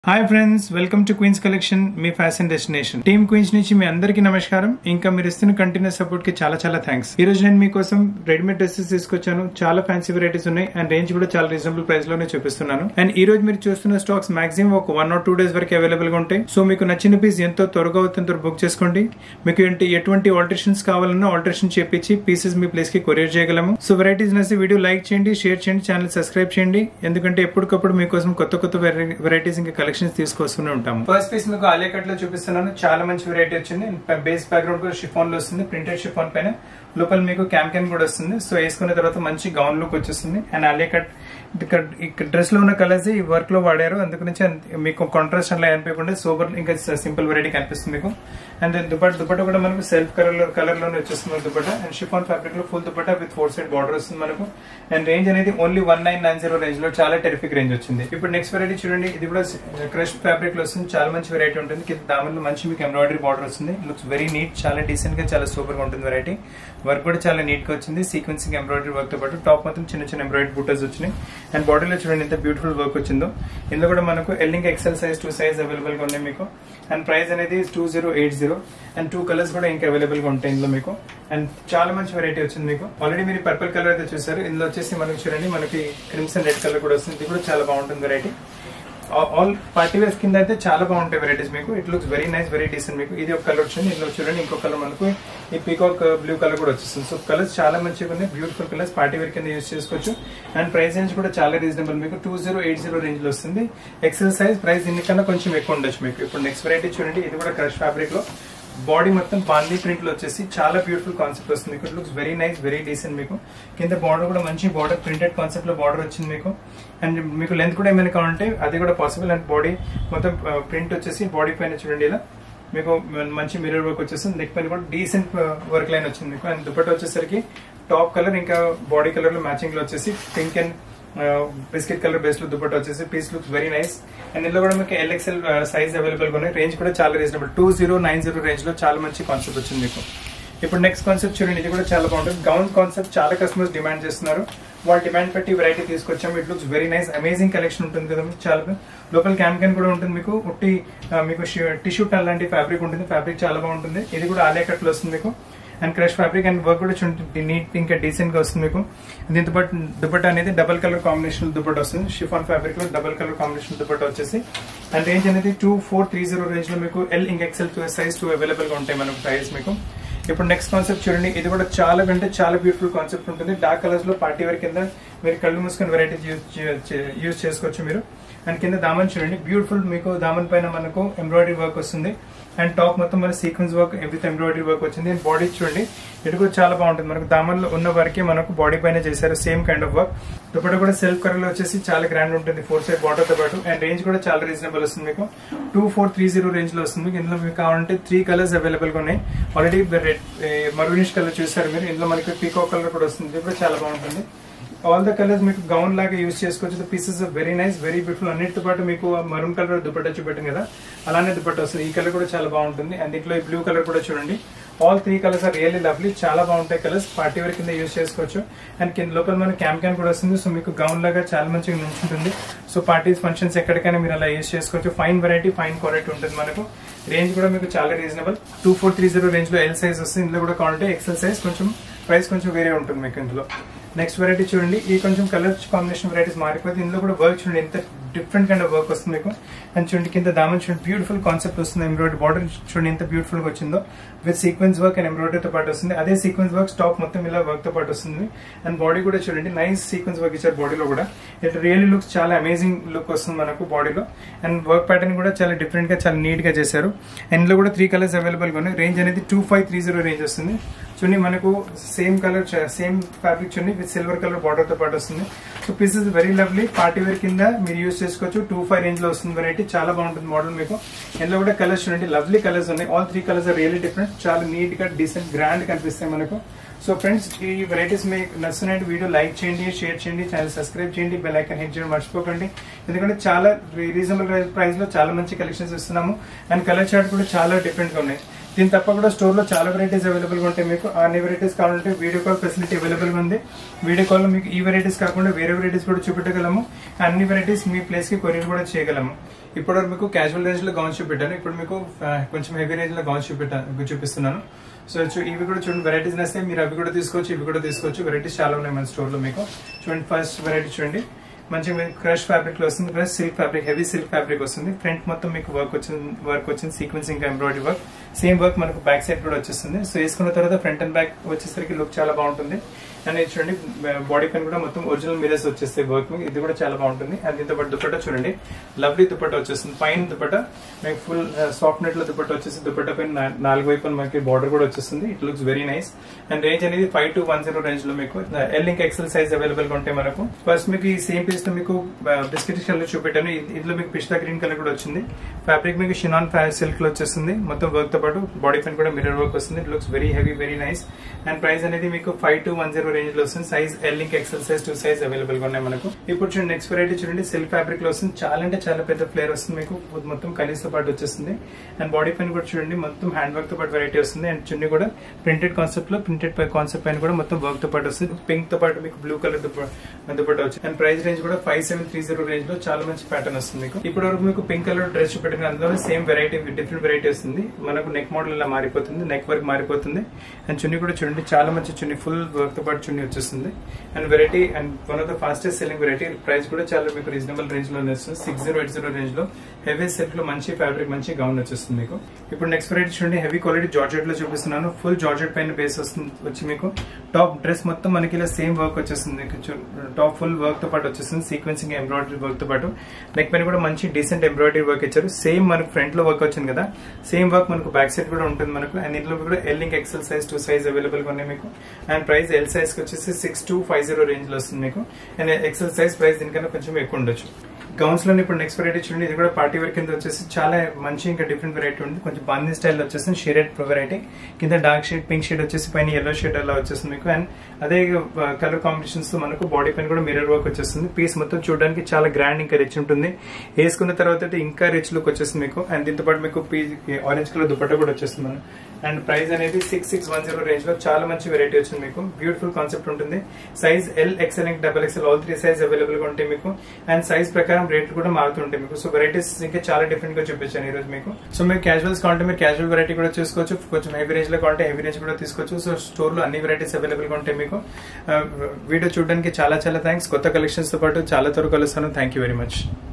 hi friends welcome to queens collection మీ fashion destination team queens నుంచి మీ అందరికీ నమస్కారం ఇంకా మీరు ఇస్తున్న కంటిన్యూస్ సపోర్ట్ కి చాలా చాలా థ్యాంక్స్ ఈ రోజు నేను మీకోసం రెడీమేడ్ డ్రెస్సెస్ తీసుకొచ్చాను చాలా ఫ్యాన్సీ వెరైటీస్ ఉన్నాయి అండ్ రేంజ్ కూడా చాలా రీజనబుల్ ప్రైస్ లోనే చూపిస్తున్నాను అండ్ ఈ రోజు మీరు చూస్తున్న స్టాక్స్ మాక్సిమం ఒక వన్ ఆర్ టూ డేస్ వరకు అవైలబుల్ గా ఉంటాయి సో మీకు నచ్చిన పీస్ ఎంతో త్వరగా అవుతుందో బుక్ చేసుకోండి మీకు ఏంటి ఎటువంటి ఆల్టరేషన్స్ కావాలన్నా ఆల్టరేషన్ చేపించి పీసెస్ మీ ప్లేస్ కి కొరియర్ చేయగలము సో వెరైటీస్ నచ్చి వీడియో లైక్ చేయండి షేర్ చేయండి ఛానల్ సబ్స్క్రైబ్ చేయండి ఎందుకంటే ఎప్పటికప్పుడు మీకోసం కొత్త కొత్త వెరైటీస్ ఇంకా కలెక్షన్స్ తీసుకొస్తూనే ఉంటాము ఫస్ట్ పీస్ మీకు ఆలియా కట్ లో చూపిస్తున్నాను చాలా మంచి వెరైటీ వచ్చింది బేస్ బ్యాక్గ్రౌండ్ కూడా షిఫాన్ లో వస్తుంది ప్రింటెడ్ షిఫాన్ పైన లోపల మీకు క్యామ్ క్యాన్ కూడా వస్తుంది సో వేసుకున్న తర్వాత మంచి గౌన్ లుక్ వచ్చేస్తుంది అండ్ ఆలియా కట్ ఇక్కడ డ్రెస్ లో ఉన్న కలర్స్ ఈ వర్క్ లో వాడారు అందుగురించి మీకు కాంట్రాస్ట్ అలా అనిపించకుండా సూపర్ ఇంకా సింపుల్ వెరైటీ కనిపిస్తుంది మీకు అండ్ దుపట్ దుపట్ట కూడా మనకు సెల్ఫ్ కలర్ కలర్ లోనే వచ్చేస్తుంది దుపట్ట అండ్ షిఫాన్ ఫ్యాబ్రిక్ లో full dupatta with four side border వస్తుంది మనకు అండ్ రేంజ్ అనేది only one nine nine zero range లో చాలా టెరిఫిక్ రేంజ్ వచ్చింది ఇప్పుడు నెక్స్ట్ వెరైటీ చూడండి ఇది కూడా క్రష్ ఫ్యాబ్రిక్ లో వస్తుంది చాలా మంచి వెరైటీ ఉంటుంది కింద దామన్లో మంచి మీకు ఎంబ్రాయిడరీ బార్డర్ వస్తుంది లుక్స్ వెరీ నీట్ చాలా డీసెంట్ గా చాలా సూపర్ గా ఉంటుంది వెరైటీ వర్క్ కూడా చాలా నీట్ గా వచ్చింది సీక్వెన్సింగ్ ఎంబ్రాయిడరీ వర్క్ తో పాటు టాప్ మొత్తం చిన్న చిన్న ఎంబ్రాయిడరీ బూటర్స్ వచ్చినాయి అండ్ బాడీలో చూడండి ఎంత బ్యూటిఫుల్ వర్క్ వచ్చిందో ఇందులో కూడా మనకు ఎల్లింగ్ XL size two size available గా ఉన్నాయి మీకు అండ్ ప్రైస్ అనేది two zero eight zero and two colours కూడా ఇంకా అవైలబుల్ గా ఉంటాయి ఇందులో మీకు అండ్ చాలా మంచి వెరైటీ వచ్చింది మీకు ఆల్రెడీ మీరు పర్పుల్ కలర్ అయితే చూసారు ఇందులో వచ్చేసి మనకి చూడండి మనకి క్రిమ్సన్ రెడ్ కలర్ కూడా వస్తుంది ఇది కూడా చాలా బాగుంటుంది వెరైటీ ఆల్ పార్టీ వేర్స్ కింద అయితే చాలా బాగుంటాయి వెరైటీస్ మీకు it looks very nice very decent మీకు ఇది ఒక కలర్ వచ్చింది ఇందులో చూడండి ఇంకో కలర్ మనకు ఈ పీకాక్ బ్లూ కలర్ కూడా వచ్చేస్తుంది సో కలర్స్ చాలా మంచిగా ఉన్నాయి బ్యూటిఫుల్ కలర్స్ పార్టీ వేర్ కింద యూస్ చేసుకోవచ్చు అండ్ ప్రైస్ రేంజ్ కూడా చాలా రీజనబుల్ మీకు two zero eight zero range లో వస్తుంది ఎక్సెల్ సైజ్ ప్రైస్ దీనికన్నా కొంచెం ఎక్కువ ఉండొచ్చు మీకు ఇప్పుడు నెక్స్ట్ వెరైటీ చూడండి ఇది కూడా క్రష్ ఫ్యాబ్రిక్ లో బాడీ మొత్తం బాందీ ప్రింట్ లో వచ్చేసి చాలా బ్యూటిఫుల్ కాన్సెప్ట్ వస్తుంది మీకు looks very nice very decent మీకు కింద బార్డర్ కూడా మంచి బార్డర్ ప్రింటెడ్ కాన్సెప్ట్ లో బార్డర్ వచ్చింది మీకు అండ్ మీకు లెంత్ కూడా ఏమైనా కావాలంటే అది కూడా పాసిబుల్ అండ్ బాడీ మొత్తం ప్రింట్ వచ్చేసి బాడీ పైన చూడండి ఇలా మీకు మంచి మిర్రర్ వర్క్ వచ్చేస్తుంది నెక్ పైన కూడా డీసెంట్ వర్క్ లైన్ వచ్చింది మీకు అండ్ దుపట్ట వచ్చేసరికి టాప్ కలర్ ఇంకా బాడీ కలర్ లో మ్యాచింగ్ లో వచ్చేసి pink and biscuit colour base లో దుపట్ట వచ్చేసి piece looks very nice and ఇందులో కూడా మీకు ఎల్ఎక్స్ఎల్ సైజ్ అవైలబుల్ గా ఉన్నాయి రేంజ్ కూడా చాలా reasonable two zero nine zero range లో చాలా మంచి కాన్సెప్ట్ వచ్చింది మీకు ఇప్పుడు నెక్స్ట్ కాన్సెప్ట్ చూడండి ఇది కూడా చాలా బాగుంటుంది గౌన్ కాన్సెప్ట్ చాలా కస్టమర్స్ డిమాండ్ చేస్తున్నారు వాళ్ళ డిమాండ్ పెట్టి వెరైటీ తీసుకొచ్చాము it looks very nice amazing collection ఉంటుంది కదా మీకు చాలా లోపల క్యాన్ కూడా ఉంటుంది మీకు ఉట్టి మీకు టిష్యూ టన్ లాంటి ఫ్యాబ్రిక్ ఉంటుంది ఫ్యాబ్రిక్ చాలా బాగుంటుంది ఇది కూడా ఆలియా కట్ లో వస్తుంది మీకు and crush fabric and work కూడా చూడండి నీట్ ఇంకా డీసెంట్ గా వస్తుంది మీకు దీంతో పాటు దుపట్ట అనేది డబల్ కలర్ కాంబినేషన్ దుపట్ట వస్తుంది షిఫాన్ ఫ్యాబ్రిక్ లో డబల్ కలర్ కాంబినేషన్ దుపట్ట వచ్చేసి అండ్ రేంజ్ అనేది two four three zero range లో మీకు ఎల్ ఇంక ఎక్సెల్ సైజ్ టూ అవైలబుల్ గా ఉంటాయి మనకు ప్రైస్ మీకు ఇప్పుడు నెక్స్ట్ కాన్సెప్ట్ చూడండి ఇది కూడా చాలా అంటే చాలా బ్యూటిఫుల్ కాన్సెప్ట్ ఉంటుంది డార్క్ కలర్స్ లో పార్టీ వేర్ కింద మీరు కళ్ళు మూసుకొని వెరైటీస్ యూజ్ చేసుకోవచ్చు మీరు అండ్ కింద దామన్ చూడండి బ్యూటిఫుల్ మీకు దామన్ పైన మనకు ఎంబ్రాయిడరీ వర్క్ వస్తుంది అండ్ టాప్ మొత్తం మన sequence work with embroidery work వచ్చింది అండ్ బాడీ చూడండి ఇది కూడా చాలా బాగుంటుంది మనకు దామన్లో ఉన్న వరకే మనకు బాడీ పైన చేశారు same kind of work dupatta కూడా సెల్ఫ్ కలర్ లో వచ్చేసి చాలా గ్రాండ్ ఉంటుంది ఫోర్ సైడ్ బార్డర్ తో పాటు అండ్ రేంజ్ కూడా చాలా రీజనబుల్ వస్తుంది మీకు two four three zero range లో వస్తుంది ఇందులో మీకు కావాలంటే త్రీ కలర్స్ అవైలబుల్ గా ఉన్నాయి ఆల్రెడీ రెడ్ మరూనిష్ కలర్ చూసారు మీరు ఇందులో మనకి పీకో కలర్ కూడా వస్తుంది ఇది కూడా చాలా బాగుంటుంది ఆల్ ద కలర్స్ మీకు గౌన్ లాగా యూస్ చేసుకోవచ్చు pieces very nice very beautiful అన్నిటితో పాటు మీకు మరూన్ కలర్ దుపట్టా చూపెట్టింది కదా అలానే దుపట్టా వస్తుంది ఈ కలర్ కూడా చాలా బాగుంటుంది అండ్ దీంట్లో ఈ బ్లూ కలర్ కూడా చూడండి all three colours are really lovely చాలా బాగుంటాయి కలర్స్ పార్టీ వేర్ కింద యూస్ చేసుకోవచ్చు అండ్ కింద లోపల మన క్యామ్ క్యాన్ కూడా వస్తుంది సో మీకు గౌన్ లాగా చాలా మంచిగా నుంచుంటుంది సో పార్టీస్ ఫంక్షన్స్ ఎక్కడికైనా మీరు అలా యూస్ చేసుకోవచ్చు ఫైన్ వెరైటీ ఫైన్ క్వాలిటీ ఉంటుంది మనకు రేంజ్ కూడా మీకు చాలా reasonable two four three zero range లో ఎల్ సైజ్ వస్తుంది ఇందులో కూడా కావాలంటే ఎక్సెల్ సైజ్ కొంచెం ప్రైస్ కొంచెం వేరే ఉంటుంది మీకు ఇందులో నెక్స్ట్ వెరైటీ చూడండి ఈ కొంచెం కలర్ కాంబినేషన్ వెరైటీస్ మారిపోతే ఇందులో కూడా వర్క్ చూడండి ఎంత డిఫరెంట్ కైండ్ ఆఫ్ వర్క్ వస్తుంది మీకు అండ్ చూడండి కింద దామన్ చూడండి బ్యూటిఫుల్ కాన్సెప్ట్ వస్తుంది ఎంబ్రాయిడరీ బార్డర్ చూడండి ఎంత బ్యూటిఫుల్ గా వచ్చిందో విత్ సీక్వెన్స్ వర్క్ అండ్ ఎంబ్రాయిడరీతో పాటు వస్తుంది అదే సీక్వెన్స్ వర్క్ స్టాక్ మొత్తం ఇలా వర్క్ తో పాటు వస్తుంది అండ్ బాడీ కూడా చూడండి నైస్ సీక్వెన్స్ వర్క్ ఇచ్చారు బాడీలో కూడా ఇట్ రియల్లీ లుక్స్ చాలా అమేజింగ్ లుక్ వస్తుంది మనకు బాడీలో అండ్ వర్క్ ప్యాటర్న్ కూడా చాలా డిఫరెంట్ గా చాలా నీట్ గా చేశారు అండ్ ఇందులో కూడా త్రీ కలర్స్ అవైలబుల్ గా ఉన్నాయి రేంజ్ అనేది two five three zero range వస్తుంది చూడండి మనకు సేమ్ కలర్ సేమ్ ఫ్యాబ్రిక్ చూడండి విత్ సిల్వర్ కలర్ బార్డర్ తో పాటు వస్తుంది so pieces very lovely party wear కింద మీరు యూస్ చేసుకోవచ్చు టూ ఫైవ్ రేంజ్ లో వస్తుంది వెరైటీ చాలా బాగుంటుంది మోడల్ మీకు ఇందులో కూడా కలర్స్ చూడండి లవ్లీ కలర్స్ ఉన్నాయి all three colours are really different చాలా నీట్ గా డీసెంట్ గ్రాండ్ కనిపిస్తాయి మనకు సో ఫ్రెండ్స్ ఈ వెరైటీస్ మీకు నచ్చిన వీడియో లైక్ చేయండి షేర్ చేయండి ఛానల్ సబ్స్క్రైబ్ చేయండి బెల్ ఐకన్ హిట్ చేయడం మర్చిపోకండి ఎందుకంటే చాలా రీజనబుల్ ప్రైస్ లో చాలా మంచి కలెక్షన్స్ ఇస్తున్నాము అండ్ కలర్ చార్ట్ కూడా చాలా డిఫరెంట్ గా ఉన్నాయి దీని తప్ప కూడా స్టోర్ లో చాలా వెరైటీస్ అవైలబుల్ గా ఉంటాయి మీకు అన్ని వెరైటీస్ కావాలంటే వీడియో కాల్ ఫెసిలిటీ అవైలబుల్ గా ఉంది వీడియో కాల్ లో మీకు ఈ వెరైటీస్ కాకుండా వేరే వెరైటీస్ కూడా చూపెట్టగలము అన్ని వెరైటీస్ మీ ప్లేస్ కి కొరియర్ కూడా చేయగలము ఇప్పుడు మీకు క్యాజువల్ రేంజ్ లో గౌన్స్ చూపెట్టాను ఇప్పుడు మీకు ఆ, కొంచెం హెవీ రేంజ్ లో గౌన్స్ చూపెట్టాను చూపిస్తున్నాను సో చూ- ఇవి కూడా చూడండి వెరైటీస్ నస్తే మీరు అవి కూడా తీసుకోవచ్చు ఇవి కూడా తీసుకోవచ్చు వెరైటీస్ చాలా ఉన్నాయి మన స్టోర్ లో మీకు చూడండి ఫస్ట్ వెరైటీ చూడండి మంచి క్రష్ ఫ్యాబ్రిక్ లో వస్తుంది crush silk fabric heavy silk fabric వస్తుంది ఫ్రంట్ మొత్తం మీకు వర్క్ వచ్చింది వర్క్ వచ్చింది సీక్వెన్స్ ఇంకా ఎంబ్రాయిడరీ వర్క్ సేమ్ వర్క్ మనకు బ్యాక్ సైడ్ కూడా వచ్చేస్తుంది సో వేసుకున్న తర్వాత ఫ్రంట్ అండ్ బ్యాక్ వచ్చేసరికి లుక్ చాలా బాగుంటుంది అండ్ ఇది చూడండి బాడీ పైన కూడా మొత్తం ఒరిజినల్ మిరర్స్ వచ్చేస్తాయి వర్క్ మీకు ఇది కూడా చాలా బాగుంటుంది అండ్ దీంతో పాటు దుపట్టా చూడండి లవ్లీ దుపట్టా వచ్చేస్తుంది పైన దుపట్టా మీకు ఫుల్ సాఫ్ట్ నెట్ లో దుపట్టా వచ్చేసి దుపట్టా పైన నా- నాలుగు వైపున మనకి బార్డర్ కూడా వచ్చేస్తుంది it looks very nice and range అనేది five two one zero range లో మీకు ఎల్ లింక్ ఎక్సెల్ సైజ్ అవైలబుల్ గా ఉంటాయి మనకు ఫస్ట్ మీకు ఈ సేమ్ పీస్ లో మీకు బిస్కెట్ కలర్ చూపెట్టాను ఇ- ఇందులో మీకు పిస్తా గ్రీన్ కలర్ కూడా వచ్చింది ఫ్యాబ్రిక్ మీకు షినాన్ సిల్క్ లో వచ్చేస్తుంది మొత్తం వర్క్ తో పాటు బాడీ పైన కూడా మిర్రర్ వర్క్ వస్తుంది it looks very heavy very nice and price అనేది మీకు five two one zero range లో వస్తుంది సైజ్ ఎల్ లింక్ XL size two size available గా ఉన్నాయి మనకు ఇప్పుడు చూడండి నెక్స్ట్ వెరైటీ చూడండి సిల్క్ ఫ్యాబ్రిక్ లో వస్తుంది చాలా అంటే చాలా పెద్ద ఫ్లేర్ వస్తుంది మీకు మొత్తం కలీస్ తో పాటు వచ్చేస్తుంది అండ్ బాడీ పైన కూడా చూడండి మొత్తం హ్యాండ్ వర్క్ తో పాటు వెరైటీ వస్తుంది అండ్ చున్నీ కూడా ప్రింటెడ్ కాన్సెప్ట్ లో ప్రింటెడ్ కాన్సెప్ట్ పైన కూడా మొత్తం వర్క్ తో పాటు వస్తుంది పింక్ తో పాటు మీకు బ్లూ కలర్ దుపట్టా వచ్చింది అండ్ ప్రైస్ రేంజ్ కూడా five seven three zero range లో చాలా మంచి ప్యాటర్న్ వస్తుంది మీకు ఇప్పటి వరకు మీకు పింక్ కలర్ డ్రెస్ చూపెట్టిన అందులో సేమ్ వెరైటీ డిఫరెంట్ వెరైటీ వస్తుంది మనకు నెక్ మోడల్ ఇలా మారిపోతుంది నెక్ వర్క్ మారిపోతుంది అండ్ చున్నీ కూడా చూడండి చాలా మంచి చున్నీ ఫుల్ వర్క్ తో పాటు చున్నీ వచ్చేస్తుంది and variety and one of the fastest selling variety price కూడా చాలా మీకు రీజనబుల్ రేంజ్ లో వస్తుంది six zero eight zero range లో హెవీ సెట్ లో మంచి ఫ్యాబ్రిక్ మంచి గౌన్ వచ్చేస్తుంది మీకు ఇప్పుడు నెక్స్ట్ వెరైటీ చూడండి హెవీ క్వాలిటీ జార్జెట్ లో చూపిస్తున్నాను ఫుల్ జార్జెట్ పైన బేస్ వస్తుంది వచ్చి మీకు టాప్ డ్రెస్ మొత్తం మనకి ఇలా సేమ్ వర్క్ వచ్చేస్తుంది మీకు చూ- టాప్ ఫుల్ వర్క్ తో పాటు వచ్చేస్తుంది సీక్వెన్సింగ్ ఎంబ్రాయిడరీ వర్క్ తో పాటు నెక్ పైన కూడా మంచి డీసెంట్ ఎంబ్రాయిడరీ వర్క్ ఇచ్చారు సేమ్ మనకు ఫ్రంట్ లో వర్క్ వచ్చింది కదా సేమ్ వర్క్ మనకు బ్యాక్ సైడ్ కూడా ఉంటుంది మనకు అండ్ ఇందులో కూడా ఎల్ లింక్ XL size two size available గా ఉన్నాయి మీకు అండ్ ప్రైస్ ఎల్ సైజ్ వచ్చేసి six two five zero range లో వస్తుంది మీకు అండ్ ఎక్సెల్ సైజ్ ప్రైస్ దీనికన్నా కొంచెం ఎక్కువ ఉండొచ్చు గౌన్స్ లో ఇప్పుడు నెక్స్ట్ వెరైటీ చూడండి ఇది కూడా పార్టీ వేర్ కింద వచ్చేసి చాలా మంచి ఇంకా డిఫరెంట్ వెరైటీ ఉంది కొంచెం బాందీ స్టైల్ వచ్చేసి షేడెడ్ వెరైటీ కింద డార్క్ షేడ్ పింక్ షేడ్ వచ్చేసి పైన ఎల్లో షేడ్ అలా వచ్చేస్తుంది మీకు అండ్ అదే కలర్ కాంబినేషన్స్ తో మనకు బాడీ పైన కూడా మిర్రర్ వర్క్ వచ్చేస్తుంది పీస్ మొత్తం చూడడానికి చాలా గ్రాండ్ ఇంకా రిచ్ ఉంటుంది వేసుకున్న తర్వాత అయితే ఇంకా రిచ్ లుక్ వచ్చేస్తుంది మీకు అండ్ దీంతో పాటు మీకు పీస్ ఆరెంజ్ కలర్ దుపట్టా కూడా వచ్చేస్తుంది మనం అండ్ ప్రైస్ అనేది six six one zero range లో చాలా మంచి వెరైటీ వచ్చింది మీకు బ్యూటిఫుల్ కాన్సెప్ట్ ఉంటుంది size L XL double XL all three size available గా ఉంటాయి మీకు అండ్ సైజ్ ప్రకారం రేట్లు కూడా మారుతుంటాయి మీకు సో వెరైటీస్ ఇంకా చాలా డిఫరెంట్ గా చూపించాను ఈ రోజు మీకు సో మీరు క్యాజువల్స్ కావాలంటే మీరు క్యాజువల్ వెరైటీ కూడా చూసుకోవచ్చు కొంచెం హెవీ రేంజ్ లో కావాలంటే హెవీ రేంజ్ కూడా తీసుకోవచ్చు సో స్టోర్ లో అన్ని వెరైటీస్ అవైలబుల్ గా ఉంటాయి మీకు వీడియో చూడడానికి చాలా చాలా థ్యాంక్స్ కొత్త కలెక్షన్స్ తో పాటు చాలా త్వరగా కలుస్తాను థ్యాంక్ యూ వెరీ మచ్